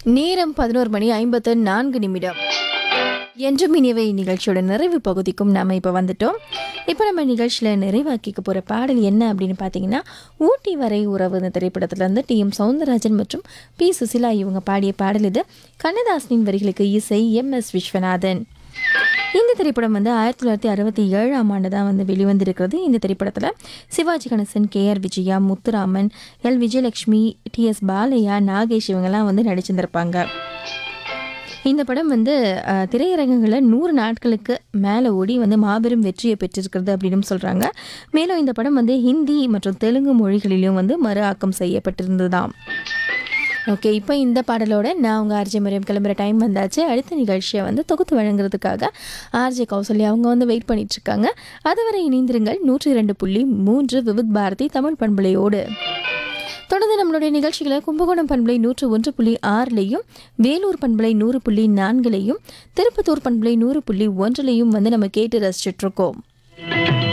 நேரம் பதினோரு மணி ஐம்பத்து நான்கு நிமிடம் என்றும் இனிவை நிகழ்ச்சியோட நிறைவு பகுதிக்கும் நாம இப்போ வந்துட்டோம் இப்போ நம்ம நிகழ்ச்சியில் நிறைவாக்கிக்க போகிற பாடல் என்ன அப்படின்னு பார்த்தீங்கன்னா ஊட்டி வரை உறவு இந்த திரைப்படத்துலேருந்து டி எம் சவுந்தரராஜன் மற்றும் பி சுசிலா இவங்க பாடிய பாடல் இது கண்ணதாசனின் வரிகளுக்கு இசை எம் எஸ் விஸ்வநாதன் இந்த திரைப்படம் வந்து ஆயிரத்தி தொள்ளாயிரத்தி அறுபத்தி ஏழாம் ஆண்டு தான் வந்து வெளிவந்திருக்கிறது இந்த திரைப்படத்தில் Sivaji Ganesan K R Vijaya Muthuraman L Vijayalakshmi T S Balaiah Nagesh இவங்கெல்லாம் வந்து நடிச்சிருந்திருப்பாங்க இந்த படம் வந்து அஹ், திரையரங்குகளில் நூறு நாட்களுக்கு மேலே ஓடி வந்து மாபெரும் வெற்றியை பெற்றிருக்கிறது அப்படின்னு சொல்கிறாங்க மேலும் இந்த படம் வந்து ஹிந்தி மற்றும் தெலுங்கு மொழிகளிலும் வந்து மறு ஆக்கம் செய்யப்பட்டிருந்ததாம் ஓகே இப்போ இந்த பாடலோட நான் உங்கள் ஆர்ஜே மரியம் கிளம்புற டைம் வந்தாச்சு அடுத்த நிகழ்ச்சியை வந்து தொகுத்து வழங்குறதுக்காக ஆர்ஜே கௌசல்யா அவங்க வந்து வெயிட் பண்ணிட்டு இருக்காங்க அதுவரை இணைந்திருங்கள் நூற்றி இரண்டு புள்ளி மூன்று விவித் பாரதி தமிழ் பண்பலையோடு தொடர்ந்து நம்மளுடைய நிகழ்ச்சிகளை கும்பகோணம் பண்பலை நூற்று ஒன்று புள்ளி ஆறுலையும் வேலூர் பண்பலை நூறு புள்ளி நான்குலையும் திருப்பத்தூர் பண்பலை நூறு புள்ளி ஒன்றுலையும் வந்து நம்ம கேட்டு ரசிச்சுட்டு இருக்கோம்